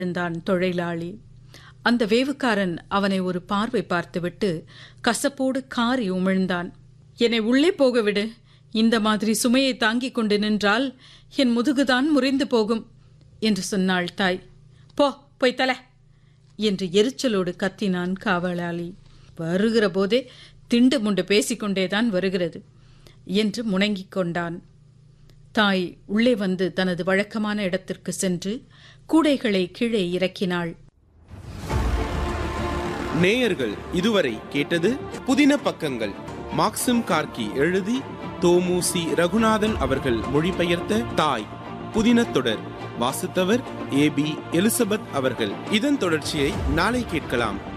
இருந்தான் தொழிலாளி அந்த வேவுக்காரன் அவனை ஒரு பார்வை பார்த்துவிட்டு கசப்போடு காரி உமிழ்ந்தான் என்னை உள்ளே போக விடு இந்த மாதிரி சுமையை தாங்கிக் கொண்டு நின்றால் என் முதுகுதான் முறிந்து போகும் என்று சொன்னாள் தாய் போ போய் தல என்று எரிச்சலோடு கத்தினான் காவலாளி வருகிற போதே திண்டு முண்டு பேசிக்கொண்டேதான் வருகிறது என்று முணங்கிக் கொண்டான் தாய் உள்ளே வந்து தனது வழக்கமான இடத்திற்கு சென்று கூடைகளை கீழே இறக்கினாள் நேயர்கள் இதுவரை கேட்டது புதின பக்கங்கள் மாக்சிம் கார்கி எழுதி தோமு சி ரகுநாதன் அவர்கள் மொழிபெயர்த்த தாய் புதின தொடர் வாசித்தவர் ஏ பி எலிசபெத் அவர்கள் இதன் தொடர்ச்சியை நாளை கேட்கலாம்